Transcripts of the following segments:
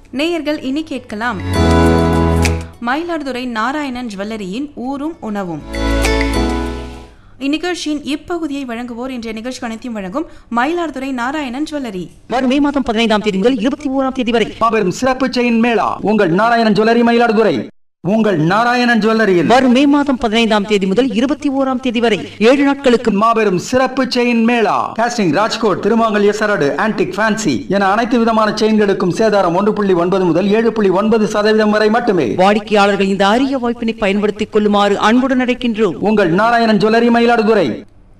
நேயர்கள் இனி கேட்கலாம் மயிலாடுதுறை நாராயணன் ஜுவல்லரியின் ஊரும் உணவும் இந்நிகழ்ச்சியின் இப்பகுதியை வழங்குவோர் இன்றைய நிகழ்ச்சி அனைத்தையும் வழங்கும் மயிலாடுதுறை நாராயணன் ஜுவல்லரி வரும் மே மாதம் பதினைந்தாம் தேதி முதல் இருபத்தி ஓராம் தேதி வரை மாபெரும் சிறப்பு செயின் மேளா உங்கள் நாராயணன் ஜுவல்லரி மயிலாடுதுறை உங்கள் நாராயணன் ஜுவல்லரியில் வரும் மே மாதம் பதினைந்தாம் தேதி முதல் இருபத்தி ஓராம் தேதி வரை ஏழு நாட்களுக்கு மாபெரும் சிறப்பு செயின் மேளா காஸ்டிங் ராஜ்கோட் திருமாங்கல்ய சரடு ஆன்டிக் ஃபேன்சி என அனைத்து விதமான செயின்களுக்கும் சேதாரம் ஒன்று புள்ளி ஒன்பது முதல் ஏழு புள்ளி ஒன்பது சதவீதம் வரை மட்டுமே வாடிக்கையாளர்கள் இந்த அரிய வாய்ப்பினை பயன்படுத்திக் கொள்ளுமாறு அன்புடன் அழைக்கின்றோம் உங்கள் நாராயணன் ஜுவல்லரி மயிலாடுதுறை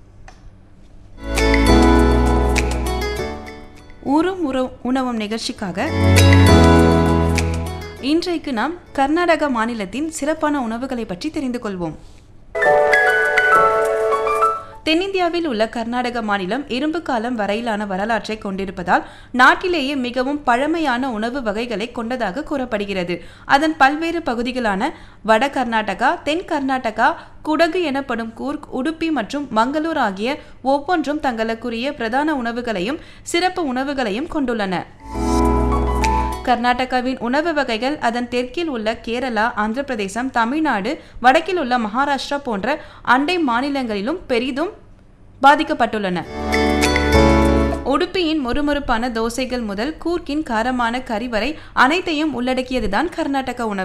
ஊரும் உற- உணவும் நிகழ்ச்சிக்காக இன்றைக்கு நாம் கர்நாடக மாநிலத்தின் சிறப்பான உணவுகளை பற்றி தெரிந்து கொள்வோம் தென்னிந்தியாவில் உள்ள கர்நாடக மாநிலம் இரும்பு காலம் வரையிலான வரலாற்றை கொண்டிருப்பதால் நாட்டிலேயே மிகவும் பழமையான உணவு வகைகளை கொண்டதாக கூறப்படுகிறது அதன் பல்வேறு பகுதிகளான வட கர்நாடகா தென் கர்நாடகா குடகு எனப்படும் கூர்க் உடுப்பி மற்றும் மங்களூர் ஆகிய ஒவ்வொன்றும் தங்களுக்குரிய பிரதான உணவுகளையும் சிறப்பு உணவுகளையும் கொண்டுள்ளன கர்நாடகாவின் உணவு வகைகள் அதன் தெற்கில் உள்ள கேரளா ஆந்திர பிரதேசம் தமிழ்நாடு வடக்கில் உள்ள மகாராஷ்டிரா போன்ற அண்டை மாநிலங்களிலும் பெரிதும் பாதிக்கப்பட்டுள்ளன உடுப்பியின் மொறுமொறுப்பான தோசைகள் முதல் கூர்க்கின் காரமான கறி வரை அனைத்தையும் உள்ளடக்கியதுதான் கர்நாடக உணவு